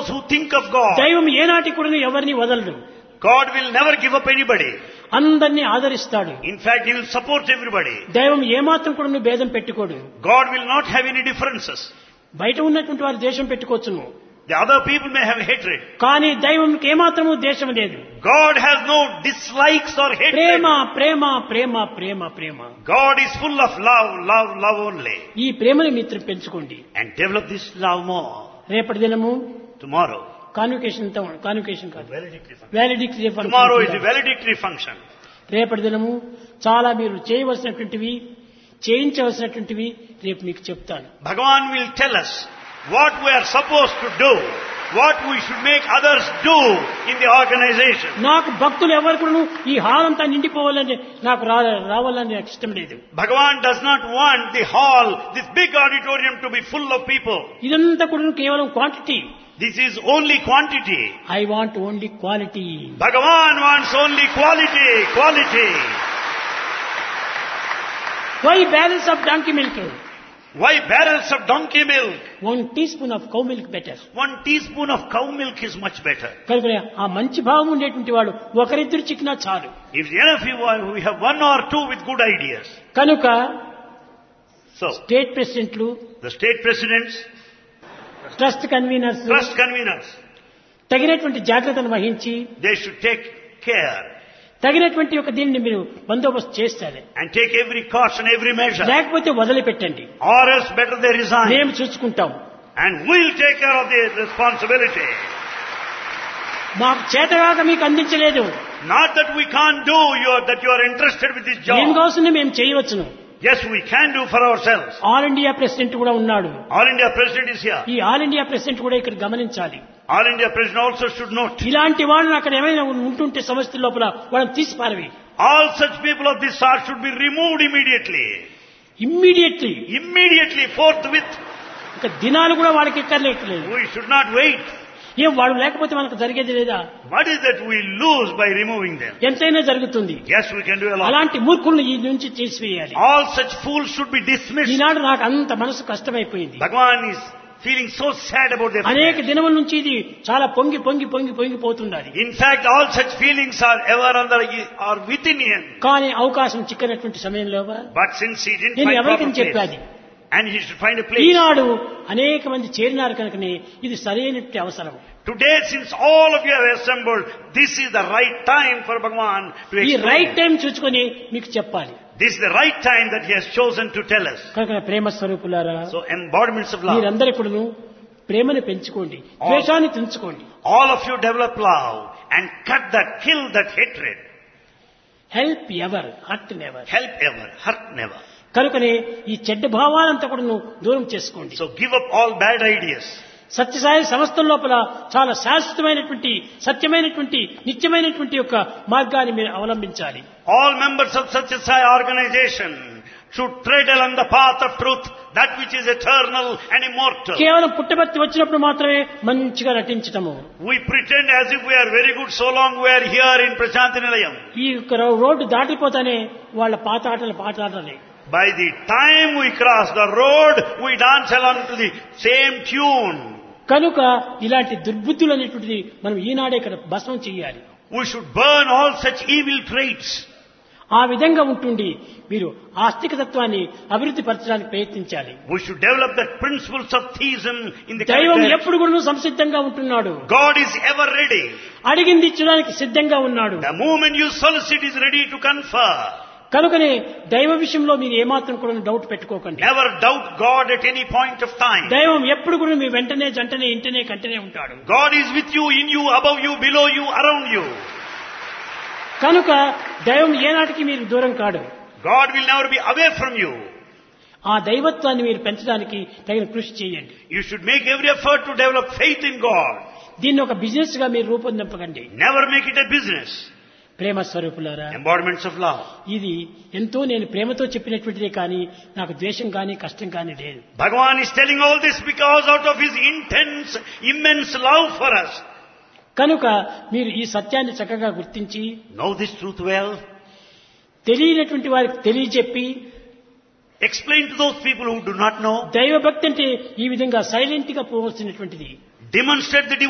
who think of God, దైవం ఏనాటి కూడా ఎవరిని వదలడు God will never give up anybody. అందరినీ ఆదరిస్తాడు In fact, He will support everybody. దైవం ఏమాత్రం కూడా నువ్వు భేదం పెట్టుకోడు God will not have any differences. బయట ఉన్నటువంటి వారు దేశం పెట్టుకోవచ్చును The other people may have hatred. కానీ దైవంకి ఏమాత్రము దేశం లేదు God has no dislikes or hatred. Prema Prema Prema Prema Prema God is full of love, love, love only. ఈ ప్రేమని మిత్రం పెంచుకోండి And develop this love more. రేపటి దినము Tomorrow. కాన్వికేషన్ కాన్వికేషన్ కాదు Valedictory function. Valedictory Tomorrow is the valedictory function. రేపటి దినము చాలా మీరు చేయవలసినటువంటివి చేయించవలసినటువంటివి రేపు మీకు చెప్తాను Bhagavan will tell us what we are supposed to do, what we should make others do in the organization. నాకు భక్తులు ఎవరు కూడా ఈ హాల్ అంతా నిండిపోవాలని నాకు రా రావాలని నాకు ఇష్టం లేదు Bhagavan does not want the hall, this big auditorium to be full of people. ఇదంతా కూడా కేవలం quantity This is only quantity. I want only quality Bhagavan wants only quality, quality. Why balance of donkey milk Why barrels of donkey milk? One teaspoon of cow milk better One teaspoon of cow milk is much better. కనుక ఆ మంచి భావం ఉండేటువంటి వాడు ఒకరిద్దరు చిక్కినా చాలు If enough you want, we have one or two with good ideas. కనుక So, state ప్రెసిడెంట్లు the state presidents, trust conveners trust conveners, తగినటువంటి జాగ్రత్తను వహించి they should take care తగినటువంటి ఒక దీన్ని మీరు బందోబస్తు చేస్తారు and take every caution, every measure. లేకపోతే వదిలిపెట్టండి Or else better they resign. మేము చూసుకుంటాం And we'll take care of the responsibility. మాకు చేతగాక మీకు అందించలేదు Not that we can't do, you are, that you are interested with this ఏం job. కావాల్సింది మేము చేయవచ్చును Yes, we can do for ourselves. All India president కూడా ఉన్నాడు All India President is here. ఈ ఆల్ ఇండియా ప్రెసిడెంట్ కూడా ఇక్కడ గమనించాలి All India President also should note. ఇలాంటి వాళ్ళని అక్కడ ఏమైనా ఉంటుంటే సమస్య లోపల వాళ్ళని తీసి పారవి All such people of this sort should be removed immediately. Immediately Immediately, forthwith. ఇక దినాలు కూడా వాళ్ళకి ఎక్కర్లేకలేదు We should not wait. ఏం వాడు లేకపోతే మనకు జరిగేది లేదా What is that we lose by removing them? ఎంతైనా జరుగుతుంది Yes, we can do a lot. అలాంటి మూర్ఖుల్ని ఈ నుంచి తీసివేయాలి All such fools should be dismissed. ఈనాడు నాకు అంత మనసు కష్టమైపోయింది Bhagavan is feeling so sad about their అనేక దినముల నుంచి ఇది చాలా పొంగి పొంగి పొంగి పొంగిపోతుంది అది In fact, all such feelings are ever under, are within him. కానీ అవకాశం చిక్కనటువంటి సమయంలో But since he didn't నేను find ఎవరికి proper చెప్పాది place, and he should find a place. ఈనాడు అనేక మంది చేరినారు కనుకనే ఇది సరైనటువంటి అవసరం Today, since all of you have assembled, this is the right time for Bhagavan to ఈ explain. రైట్ టైం చూసుకొని మీకు చెప్పాలి This is the right time that he has chosen to tell us. కనుక ప్రేమ స్వరూపులారా So, embodiments of love. మీరందరి కూడాను ప్రేమను పెంచుకోండి ద్వేషాన్ని తెంచుకోండి All of you develop love and cut that, kill that hatred. Help ever hurt never Help ever, hurt never. కనుకనే ఈ చెడ్డ భావాలంతా కూడా దూరం చేసుకోండి So give up all bad ideas. Sathya Sai సంస్థల లోపల చాలా శాశ్వతమైనటువంటి సత్యమైనటువంటి నిత్యమైనటువంటి యొక్క మార్గాన్ని మీరు అవలంబించాలి All members of such a Sai organization should tread along the path of truth, that which is eternal and immortal. కేవలం పుట్టబర్తి వచ్చినప్పుడు మాత్రమే మంచిగా నటించటము We pretend as if we are very good so long we are here in Prashanti Nilayam. ఈ యొక్క రో- road దాటిపోతానే వాళ్ళ పాత ఆటలు పాట ఆటలే By the time we cross the road, we dance along to the same tune. కనుక ఇలాంటి దుర్బుద్ధులు అనేటువంటిది మనం ఈనాడే ఇక్కడ భస్మం చేయాలి We should burn all such evil traits. ఆ విధంగా ఉంటుండి మీరు ఆస్తిక తత్వాన్ని అభివృద్ధి పరచడానికి ప్రయత్నించాలి We should develop the principles of theism in the దైవం character. ఎప్పుడు కూడా సంసిద్ధంగా ఉంటున్నాడు God is ever ready. అడిగింది ఇచ్చడానికి సిద్ధంగా ఉన్నాడు The moment you solicit is ready to confer. కనుకనే దైవ విషయంలో మీరు ఏమాత్రం కూడా డౌట్ పెట్టుకోకండి Never doubt God at any point of time. దైవం ఎప్పుడు కూడా మీ వెంటనే జంటనే ఇంటనే కంటనే ఉంటాడు God is with you, in you, above you, below you, around you. కనుక దైవం ఏనాటికి మీరు దూరం కాడు God will never be away from you. ఆ దైవత్వాన్ని మీరు పెంచడానికి తగిన కృషి చేయండి You should make every effort to develop faith in God. దీన్ని ఒక బిజినెస్ గా మీరు రూపొందింపకండి Never make it a business. ప్రేమ స్వరూపులారా Embodiments of love. ఇది ఎంతో నేను ప్రేమతో చెప్పినటువంటిదే కానీ నాకు ద్వేషం కానీ కష్టం కానీ లేదు Bhagavan is telling all this because out of his intense, immense love for us. కనుక మీరు ఈ సత్యాన్ని చక్కగా గుర్తించి Know this truth well. తెలియనటువంటి వారికి తెలియజెప్పి Explain to those people who do not know. దైవభక్తి అంటే ఈ విధంగా సైలెంట్ గా పోవలసినటువంటిది Demonstrate the